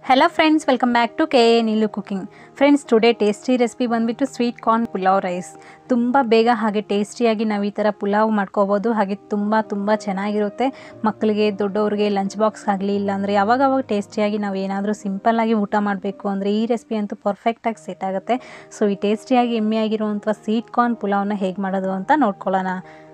hello friends welcome back to K A Neelu cooking friends today tasty recipe ಬಂದುಬಿಟ್ಟು sweet corn pulao rice ತುಂಬ ಬೇಗ ಹಾಗೆ ಟೇಸ್ಟಿಯಾಗಿ ನಾವು ಈ ಥರ ಪುಲಾವ್ ಮಾಡ್ಕೋಬೋದು ಹಾಗೆ ತುಂಬ ತುಂಬ ಚೆನ್ನಾಗಿರುತ್ತೆ ಮಕ್ಕಳಿಗೆ ದೊಡ್ಡವ್ರಿಗೆ ಲಂಚ್ ಬಾಕ್ಸ್ ಆಗಲಿ ಇಲ್ಲಾಂದರೆ ಯಾವಾಗವಾಗ ಟೇಸ್ಟಿಯಾಗಿ ನಾವು ಏನಾದರೂ ಸಿಂಪಲ್ಲಾಗಿ ಊಟ ಮಾಡಬೇಕು ಅಂದರೆ ಈ ರೆಸಿಪಿ ಅಂತೂ ಪರ್ಫೆಕ್ಟಾಗಿ ಸೆಟ್ ಆಗುತ್ತೆ ಸೊ ಈ ಟೇಸ್ಟಿಯಾಗಿ ಎಮ್ಮೆಯಾಗಿರುವಂಥ ಸ್ವೀಟ್ ಕಾರ್ನ್ ಪುಲಾವ್ನ ಹೇಗೆ ಮಾಡೋದು ಅಂತ ನೋಡ್ಕೊಳ್ಳೋಣ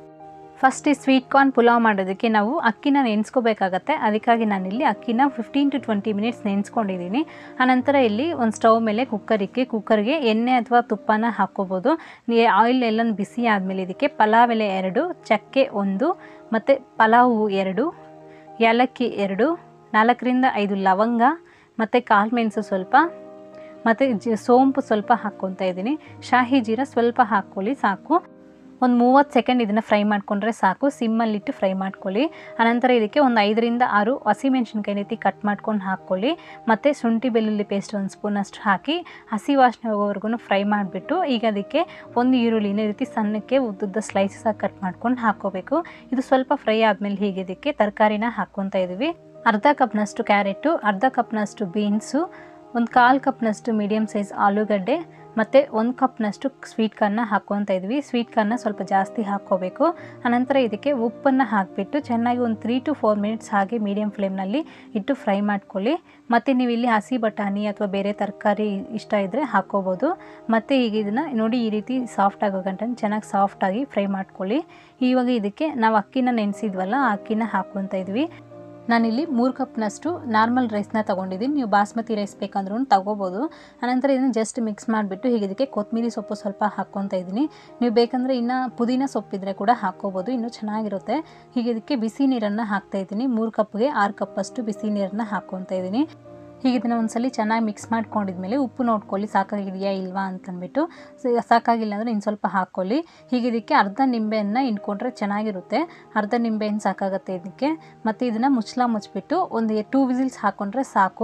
ಫಸ್ಟ್ ಈ ಸ್ವೀಟ್ ಕಾರ್ನ್ ಪುಲಾವ್ ಮಾಡೋದಕ್ಕೆ ನಾವು ಅಕ್ಕಿನ ನೆನೆಸ್ಕೋಬೇಕಾಗತ್ತೆ ಅದಕ್ಕಾಗಿ ನಾನಿಲ್ಲಿ ಅಕ್ಕಿನ ಫಿಫ್ಟೀನ್ ಟು ಟ್ವೆಂಟಿ ಮಿನಿಟ್ಸ್ ನೆನೆಸ್ಕೊಂಡಿದ್ದೀನಿ ಆನಂತರ ಇಲ್ಲಿ ಒಂದು ಸ್ಟವ್ ಮೇಲೆ ಕುಕ್ಕರ್ ಇಕ್ಕಿ ಕುಕ್ಕರ್ಗೆ ಎಣ್ಣೆ ಅಥವಾ ತುಪ್ಪನ ಹಾಕ್ಕೋಬೋದು ಆಯಿಲ್ ಎಲ್ಲ ಬಿಸಿ ಆದಮೇಲೆ ಇದಕ್ಕೆ ಪಲಾವ್ ಎಲೆ ಎರಡು ಚಕ್ಕೆ ಒಂದು ಮತ್ತು ಪಲಾವ್ ಹೂವು ಎರಡು ಏಲಕ್ಕಿ ಎರಡು ನಾಲ್ಕರಿಂದ ಐದು ಲವಂಗ ಮತ್ತು ಕಾಳು ಮೆಣಸು ಸ್ವಲ್ಪ ಮತ್ತು ಜಿ ಸೋಂಪು ಸ್ವಲ್ಪ ಹಾಕ್ಕೊತಾ ಇದ್ದೀನಿ ಶಾಹಿ ಜೀರ ಸ್ವಲ್ಪ ಹಾಕ್ಕೊಳ್ಳಿ ಸಾಕು ಒಂದು ಮೂವತ್ತು ಸೆಕೆಂಡ್ ಇದನ್ನು ಫ್ರೈ ಮಾಡಿಕೊಂಡ್ರೆ ಸಾಕು ಸಿಮ್ಮಲ್ಲಿಟ್ಟು ಫ್ರೈ ಮಾಡ್ಕೊಳ್ಳಿ ಅನಂತರ ಇದಕ್ಕೆ ಒಂದು ಐದರಿಂದ ಆರು ಹಸಿಮೆಣ್ಸಿನ್ಕಾಯಿ ರೀತಿ ಕಟ್ ಮಾಡ್ಕೊಂಡು ಹಾಕ್ಕೊಳ್ಳಿ ಮತ್ತು ಶುಂಠಿ ಬೆಳ್ಳುಳ್ಳಿ ಪೇಸ್ಟ್ ಒಂದು ಸ್ಪೂನಷ್ಟು ಹಾಕಿ ಹಸಿ ವಾಸನೆ ಹೋಗೋವರೆಗೂ ಫ್ರೈ ಮಾಡಿಬಿಟ್ಟು ಈಗ ಅದಕ್ಕೆ ಒಂದು ಈರುಳ್ಳಿನ ಈ ರೀತಿ ಸಣ್ಣಕ್ಕೆ ಉದ್ದುದ್ದ ಸ್ಲೈಸಸ್ ಆಗಿ ಕಟ್ ಮಾಡ್ಕೊಂಡು ಹಾಕ್ಕೋಬೇಕು ಇದು ಸ್ವಲ್ಪ ಫ್ರೈ ಆದಮೇಲೆ ಹೀಗೆ ಇದಕ್ಕೆ ತರಕಾರಿನ ಹಾಕ್ಕೊತಾ ಇದ್ದೀವಿ ಅರ್ಧ ಕಪ್ನಷ್ಟು ಕ್ಯಾರೆಟು ಅರ್ಧ ಕಪ್ನಷ್ಟು ಬೀನ್ಸು ಒಂದು ಕಾಲು ಕಪ್ನಷ್ಟು ಮೀಡಿಯಮ್ ಸೈಜ್ ಆಲೂಗಡ್ಡೆ ಮತ್ತು ಒಂದು ಕಪ್ನಷ್ಟು ಸ್ವೀಟ್ ಕಾರ್ನ ಹಾಕ್ಕೊತಾ ಇದ್ವಿ ಸ್ವೀಟ್ ಕಾರ್ನ ಸ್ವಲ್ಪ ಜಾಸ್ತಿ ಹಾಕ್ಕೋಬೇಕು ಅನಂತರ ಇದಕ್ಕೆ ಉಪ್ಪನ್ನು ಹಾಕಿಬಿಟ್ಟು ಚೆನ್ನಾಗಿ ಒಂದು ತ್ರೀ ಟು ಫೋರ್ ಮಿನಿಟ್ಸ್ ಹಾಗೆ ಮೀಡಿಯಮ್ ಫ್ಲೇಮ್ನಲ್ಲಿ ಇಟ್ಟು ಫ್ರೈ ಮಾಡ್ಕೊಳ್ಳಿ ಮತ್ತು ನೀವು ಇಲ್ಲಿ ಹಸಿ ಬಟಾಣಿ ಅಥವಾ ಬೇರೆ ತರಕಾರಿ ಇಷ್ಟ ಇದ್ದರೆ ಹಾಕ್ಕೋಬೋದು ಮತ್ತು ಈಗ ಇದನ್ನು ನೋಡಿ ಈ ರೀತಿ ಸಾಫ್ಟ್ ಆಗೋ ಗಂಟೆ ಚೆನ್ನಾಗಿ ಸಾಫ್ಟಾಗಿ ಫ್ರೈ ಮಾಡ್ಕೊಳ್ಳಿ ಇವಾಗ ಇದಕ್ಕೆ ನಾವು ಅಕ್ಕಿನ ನೆನೆಸಿದ್ವಲ್ಲ ಆ ಅಕ್ಕಿನ ಹಾಕ್ಕೊತಾ ಇದ್ವಿ ನಾನಿಲ್ಲಿ ಮೂರು ಕಪ್ನಷ್ಟು ನಾರ್ಮಲ್ ರೈಸ್ನ ತೊಗೊಂಡಿದ್ದೀನಿ ನೀವು ಬಾಸ್ಮತಿ ರೈಸ್ ಬೇಕಂದ್ರೂ ತಗೋಬೋದು ಅನಂತರ ಇದನ್ನು ಜಸ್ಟ್ ಮಿಕ್ಸ್ ಮಾಡಿಬಿಟ್ಟು ಹೀಗೆ ಇದಕ್ಕೆ ಕೊತ್ತಂಬರಿ ಸೊಪ್ಪು ಸ್ವಲ್ಪ ಹಾಕ್ಕೊತಾ ಇದ್ದೀನಿ ನೀವು ಬೇಕಂದರೆ ಇನ್ನು ಪುದೀನ ಸೊಪ್ಪಿದ್ರೆ ಕೂಡ ಹಾಕ್ಕೋಬೋದು ಇನ್ನೂ ಚೆನ್ನಾಗಿರುತ್ತೆ ಹೀಗೆ ಇದಕ್ಕೆ ಬಿಸಿ ನೀರನ್ನು ಹಾಕ್ತಾ ಇದ್ದೀನಿ ಮೂರು ಕಪ್ಗೆ ಆರು ಕಪ್ಪಷ್ಟು ಬಿಸಿ ನೀರನ್ನು ಹಾಕ್ಕೊತಾ ಇದ್ದೀನಿ ಹೀಗೆ ಇದನ್ನು ಒಂದ್ಸಲಿ ಚೆನ್ನಾಗಿ ಮಿಕ್ಸ್ ಮಾಡ್ಕೊಂಡಿದ್ಮೇಲೆ ಉಪ್ಪು ನೋಡ್ಕೊಳ್ಳಿ ಸಾಕಾಗಿದೆಯಾ ಇಲ್ವಾ ಅಂತಂದ್ಬಿಟ್ಟು ಸಾಕಾಗಿಲ್ಲ ಅಂದರೆ ಇನ್ನು ಸ್ವಲ್ಪ ಹಾಕ್ಕೊಳ್ಳಿ ಹೀಗೆ ಇದಕ್ಕೆ ಅರ್ಧ ನಿಂಬೆಯನ್ನು ಇಟ್ಕೊಂಡ್ರೆ ಚೆನ್ನಾಗಿರುತ್ತೆ ಅರ್ಧ ನಿಂಬೆಹಣ್ಣು ಸಾಕಾಗುತ್ತೆ ಇದಕ್ಕೆ ಮತ್ತು ಇದನ್ನು ಮುಚ್ಚಲ ಮುಚ್ಚಿಬಿಟ್ಟು ಒಂದು ಟೂ ವಿಸಿಲ್ಸ್ ಹಾಕ್ಕೊಂಡ್ರೆ ಸಾಕು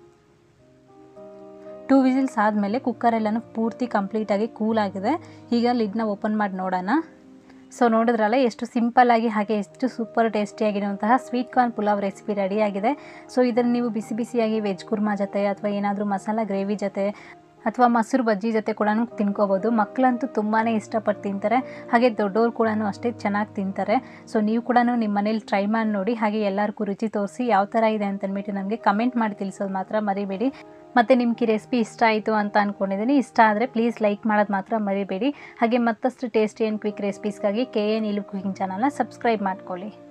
ಟೂ ವಿಸಿಲ್ಸ್ ಆದಮೇಲೆ ಕುಕ್ಕರೆಲ್ಲನೂ ಪೂರ್ತಿ ಕಂಪ್ಲೀಟಾಗಿ ಕೂಲ್ ಆಗಿದೆ ಈಗ ಲಿಡ್ನ ಓಪನ್ ಮಾಡಿ ನೋಡೋಣ ಸೊ ನೋಡಿದ್ರಲ್ಲ ಎಷ್ಟು ಸಿಂಪಲ್ಲಾಗಿ ಹಾಗೆ ಎಷ್ಟು ಸೂಪರ್ ಟೇಸ್ಟಿಯಾಗಿರುವಂತಹ ಸ್ವೀಟ್ ಕಾರ್ನ್ ಪುಲಾವ್ ರೆಸಿಪಿ ರೆಡಿಯಾಗಿದೆ ಸೊ ಇದನ್ನು ನೀವು ಬಿಸಿ ಬಿಸಿಯಾಗಿ ವೆಜ್ ಕುರ್ಮಾ ಜೊತೆ ಅಥವಾ ಏನಾದರೂ ಮಸಾಲ ಗ್ರೇವಿ ಜೊತೆ ಅಥವಾ ಮೊಸರು ಬಜ್ಜಿ ಜೊತೆ ಕೂಡ ತಿನ್ಕೋಬೋದು ಮಕ್ಕಳಂತೂ ತುಂಬಾ ಇಷ್ಟಪಟ್ಟು ತಿಂತಾರೆ ಹಾಗೆ ದೊಡ್ಡವ್ರು ಕೂಡ ಅಷ್ಟೇ ಚೆನ್ನಾಗಿ ತಿಂತಾರೆ ಸೊ ನೀವು ಕೂಡ ನಿಮ್ಮ ಮನೇಲಿ ಟ್ರೈ ಮಾಡಿ ನೋಡಿ ಹಾಗೆ ಎಲ್ಲರಿಗೂ ರುಚಿ ತೋರಿಸಿ ಯಾವ ಥರ ಇದೆ ಅಂತಂದ್ಬಿಟ್ಟು ನಮಗೆ ಕಮೆಂಟ್ ಮಾಡಿ ತಿಳಿಸೋದು ಮಾತ್ರ ಮರಿಬೇಡಿ ಮತ್ತು ನಿಮ್ಗೆ ಈ ರೆಸಿಪಿ ಇಷ್ಟ ಆಯಿತು ಅಂತ ಅಂದ್ಕೊಂಡಿದ್ದೀನಿ ಇಷ್ಟ ಆದರೆ ಪ್ಲೀಸ್ ಲೈಕ್ ಮಾಡೋದು ಮಾತ್ರ ಮರಿಬೇಡಿ ಹಾಗೆ ಮತ್ತಷ್ಟು ಟೇಸ್ಟಿ ಆ್ಯಂಡ್ ಕ್ವಿಕ್ ರೆಸಿಪೀಸ್ಗಾಗಿ ಕೆ ಎ ನೀಲು ಕುಕಿಂಗ್ ಚಾನಲ್ನ ಸಬ್ಸ್ಕ್ರೈಬ್ ಮಾಡ್ಕೊಳ್ಳಿ